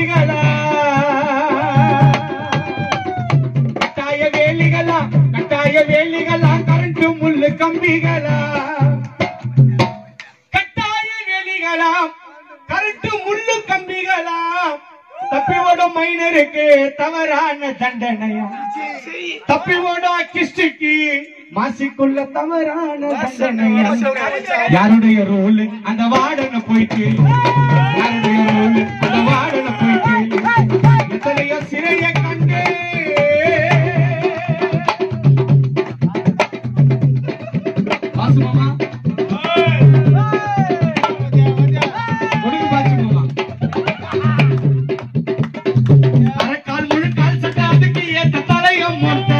கம்பிகளா கட்டாய வேலிகளா கட்டாய வேலிகளா கரண்ட் முள்ளு கம்பிகளா கட்டாய வேலிகளா கரண்ட் முள்ளு கம்பிகளா தப்பி ஓடும் மைனருக்கு தவறான தண்டனையா தப்பி ஓடும் கிஸ்டுக்கு மாசிக்குள்ள தவறான தண்டனையா யாருடைய ரோல் அந்த வார்டனை போயிட்டு யாருடைய ரோல் அந்த வார்டனை போயிட்டு எத்தனையோ சிறைய கண்டு வாசு மாமா கொடுங்க பாசு மாமா அரைக்கால் முழுக்கால் சட்டை அதுக்கு ஏத்த தலையும் மொட்டை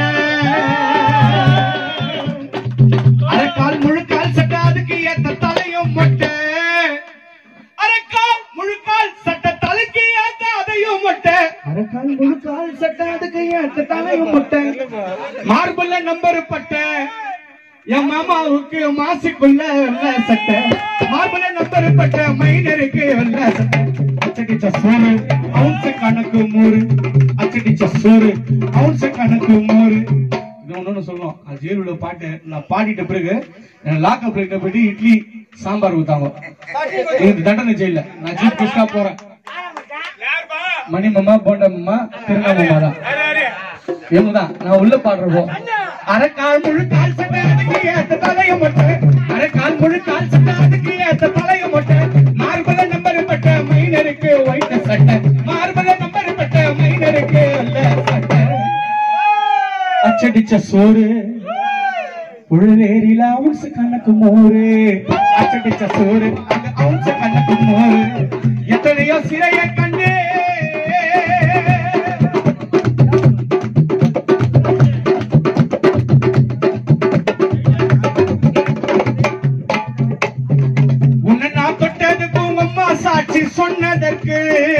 அரைக்கால் முழுக்கால் சட்டை அதுக்கு ஏத்த தலையும் மொட்டை அரைக்கால் முழுக்கால் சட்டை தலைக்கு ஏத்த அதையும் மொட்டை அரைக்கால் முழுக்கால் சட்டை அதுக்கு ஏத்த தலையும் மொட்டை மார்புல நம்பர் பட்டை என் மாமாவுக்கு மாசுக்குள்ள வெள்ள சட்டை மார்புல நம்பர் பட்ட மைனருக்கு வெள்ள சட்டை அச்சடிச்ச சோறு அவுன்ச கணக்கு மூறு அச்சடிச்ச சோறு அவுன்ச கணக்கு மூறு இது ஒண்ணு சொல்லுவோம் அது ஜெயிலுள்ள பாட்டு நான் பாடிட்ட பிறகு லாக்அப் போயிட்டு போயிட்டு இட்லி சாம்பார் ஊத்தாங்க இது தண்டனை ஜெயில நான் சீஃப் கெஸ்டா போறேன் மணி மாமா போண்ட மாமா திருநாமமா தான் இவங்கதான் நான் உள்ள பாடுறப்போ அரைக்கால் முழு கால் சட்டை அதுக்கு ஏத்த தலைய மொட்டை அரைக்கால் முழு கால் சட்டை அதுக்கு ஏத்த தலைய மொட்டை மார்பல நம்பர் பட்ட மைனருக்கு ஒயிட் சட்டை மார்பல நம்பர் பட்ட மைனருக்கு வெள்ளை சட்டை அச்சடிச்ச சோறு உழுவேரியில அவுன்ஸ் கணக்கு மோரு அச்சடிச்ச சோறு அந்த அவுன்ஸ் கணக்கு மோரு எத்தனையோ சிறைய கண்டு உன்னை நான் தொட்டதுக்கு உங்க அம்மா சாட்சி சொன்னதற்கு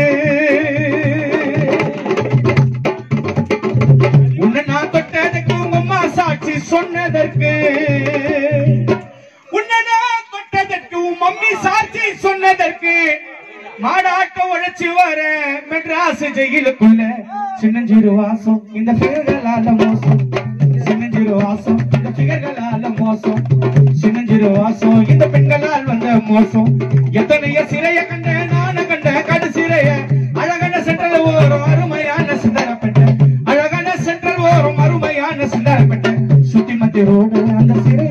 உன்னை நான் தொட்டதுக்கு உங்க அம்மா சாட்சி சொன்னதற்கு உன்னை நான் தொட்டதற்கு உன் மம்மி சாட்சி சொன்னதற்கு மாடாட்ட உழைச்சு வர மெட்ராஸ் ஜெயிலுக்குள்ள சின்னஞ்சிறு வாசம் இந்த பேர்களால மோசம் சின்னஞ்சிறு வாசம் இந்த பிகர்களால மோசம் சின்னஞ்சிறு வாசம் இந்த பெண்களால் வந்த மோசம் எத்தனைய சிறைய கண்ட நானும் கண்ட கடு சிறைய அழகான சென்றல் ஓரும் அருமையான சிந்தரப்பட்ட அழகான சென்றல் ஓரும் அருமையான சிந்தரப்பட்ட சுத்தி மத்திய ரோடு அந்த சிறைய